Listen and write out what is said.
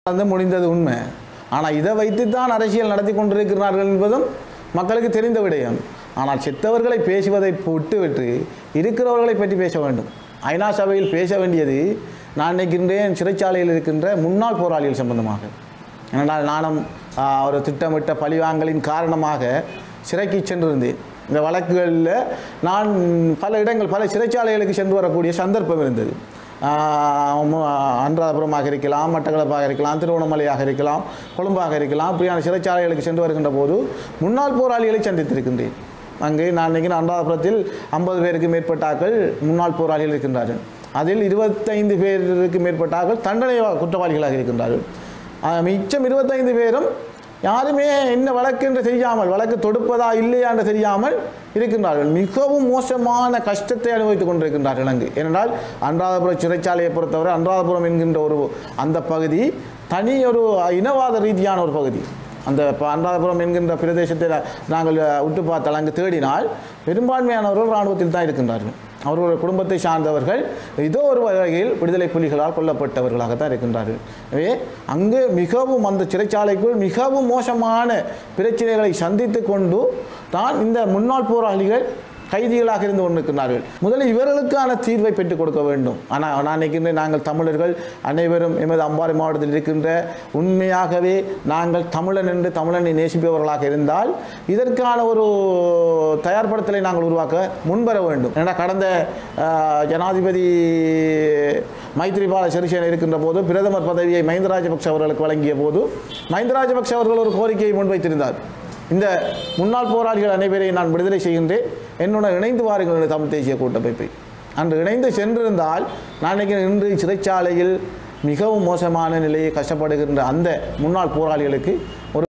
வந்து முடிந்தது உண்மை ஆனால் இதை வைத்துத்தான் அரசியல் நடத்தி கொண்டிருக்கிறார்கள் என்பதும் மக்களுக்கு தெரிந்த விடயம் ஆனால் செத்தவர்களை பேசுவதை விட்டுவிட்டு இருக்கிறவர்களை பற்றி பேச வேண்டும் ஐநா சபையில் பேச வேண்டியது நான் நினைக்கின்றேன் சிறைச்சாலையில் இருக்கின்ற முன்னாள் போராளிகள் சம்பந்தமாக ஏனென்றால் நானும் ஆ, ஒரு திட்டமிட்ட பழிவாங்கலின் காரணமாக சிறைக்கு சென்றிருந்தேன் இந்த வழக்குகளில் நான் பல இடங்கள் பல சிறைச்சாலைகளுக்கு சென்று வரக்கூடிய சந்தர்ப்பம் இருந்தது ஆஹ் மு- அனுராதபுரமாக இருக்கலாம் மட்டக்களப்பாக இருக்கலாம் திருவண்ணாமலையாக இருக்கலாம் கொழும்பாக இருக்கலாம் இப்படியான சிறைச்சாலைகளுக்கு சென்று வருகின்ற போது முன்னாள் போராளிகளை சந்தித்திருக்கின்றேன் அங்கே நான் நினைக்கிறேன் அனுராதபுரத்தில் ஐம்பது பேருக்கு மேற்பட்டாக்கள் முன்னாள் போராளிகள் இருக்கின்றார்கள் அதில் இருபத்தைந்து பேருக்கு மேற்பட்டாக்கள் தண்டனை குற்றவாளிகளாக இருக்கின்றார்கள் ஆஹ் மிச்சம் இருபத்தைந்து பேரும் யாருமே என்ன வழக்கு என்று தெரியாமல் வழக்கு தொடுப்பதா இல்லையா என்று தெரியாமல் இருக்கின்றார்கள் மிகவும் மோசமான கஷ்டத்தை அனுபவித்துக் கொண்டிருக்கின்றார்கள் அங்கு ஏனென்றால் அனுராதபுரம் சிறைச்சாலையை பொறுத்தவரை அனுராதபுரம் என்கின்ற ஒரு அந்த பகுதி தனி ஒரு இனவாத ரீதியான ஒரு பகுதி அந்த இப்போ அனுராதபுரம் என்கின்ற பிரதேசத்தை நாங்கள் உற்று பார்த்தால் அங்கு தேடினால் பெரும்பான்மையானவர்கள் இராணுவத்தில் தான் இருக்கின்றார்கள் அவர்களுடைய குடும்பத்தை சார்ந்தவர்கள் ஏதோ ஒரு வகையில் விடுதலை புலிகளால் கொல்லப்பட்டவர்களாகத்தான் இருக்கின்றார்கள் எனவே அங்கு மிகவும் அந்த சிறைச்சாலைக்குள் மிகவும் மோசமான பிரச்சனைகளை சந்தித்து கொண்டு தான் இந்த முன்னாள் போராளிகள் கைதிகளாக இருந்து கொண்டிருக்கிறார்கள் முதலில் இவர்களுக்கான தீர்வை பெற்றுக் கொடுக்க வேண்டும் ஆனால் நான் நினைக்கின்றேன் நாங்கள் தமிழர்கள் அனைவரும் எமது அம்பாறை மாவட்டத்தில் இருக்கின்ற உண்மையாகவே நாங்கள் தமிழன் என்று தமிழனை நேசிப்பவர்களாக இருந்தால் இதற்கான ஒரு தயார்படுத்தலை நாங்கள் உருவாக்க முன்வர வேண்டும் ஏன்னா கடந்த ஆஹ், ஜனாதிபதி மைத்ரிபால சிறிசேன இருக்கின்ற போது பிரதமர் பதவியை மஹிந்த ராஜபக்ஷ அவர்களுக்கு வழங்கிய போது மஹிந்த ராஜபக்ஷ அவர்கள் ஒரு கோரிக்கையை முன்வைத்திருந்தார் இந்த முன்னாள் போராளிகள் அனைவரையும் நான் விடுதலை செய்கின்றேன் என்னுடன் இணைந்து வாருங்கள் என்று தமிழ் தேசிய கூட்டமைப்பை அன்று இணைந்து சென்றிருந்தால் நான் நினைக்கிறேன் இன்று சிறைச்சாலையில் மிகவும் மோசமான நிலையை கஷ்டப்படுகின்ற அந்த முன்னாள் போராளிகளுக்கு